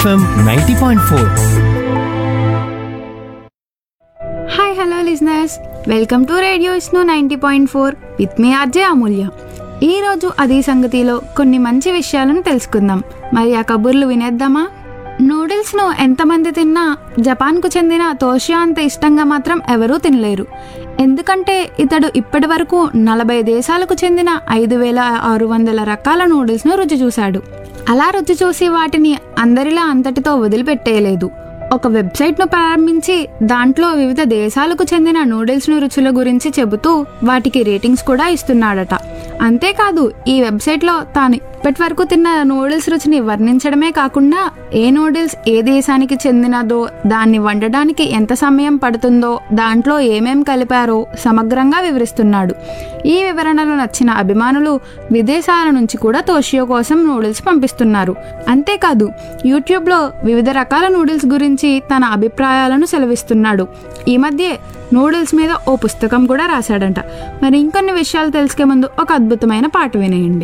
FM ninety point four hi hello listeners welcome to radio Isno ninety point four with me RJ Amulya ఈరోజు అదే సంగతిలో కొన్ని మంచి విషయాలను తెలుసుకుందాం మరి ఆ కబుర్లు వినేద్దామా నూడిల్స్ను ఎంతమంది తిన్నా జపాన్కు చెందిన తోషియా అంత ఇష్టంగా మాత్రం ఎవరూ తినలేరు ఎందుకంటే ఇతడు ఇప్పటి వరకు నలభై దేశాలకు చెందిన ఐదు వేల ఆరు వందల రకాల నూడిల్స్ను రుచి చూశాడు అలా రుచి చూసి వాటిని అందరిలా అంతటితో వదిలిపెట్టేయలేదు ఒక వెబ్సైట్ను ప్రారంభించి దాంట్లో వివిధ దేశాలకు చెందిన నూడిల్స్ను రుచుల గురించి చెబుతూ వాటికి రేటింగ్స్ కూడా ఇస్తున్నాడట అంతేకాదు ఈ వెబ్సైట్లో తాను ఇప్పటి వరకు తిన్న నూడిల్స్ రుచిని వర్ణించడమే కాకుండా ఏ నూడిల్స్ ఏ దేశానికి చెందినదో దాన్ని వండడానికి ఎంత సమయం పడుతుందో దాంట్లో ఏమేం కలిపారో సమగ్రంగా వివరిస్తున్నాడు ఈ వివరణలు నచ్చిన అభిమానులు విదేశాల నుంచి కూడా తోషియో కోసం నూడిల్స్ పంపిస్తున్నారు అంతేకాదు యూట్యూబ్లో వివిధ రకాల నూడిల్స్ గురించి తన అభిప్రాయాలను సెలవిస్తున్నాడు ఈ మధ్య నూడిల్స్ మీద ఓ పుస్తకం కూడా రాశాడంట మరి ఇంకొన్ని విషయాలు తెలుసుకే ముందు ఒక అద్భుతమైన పాట వినేయండి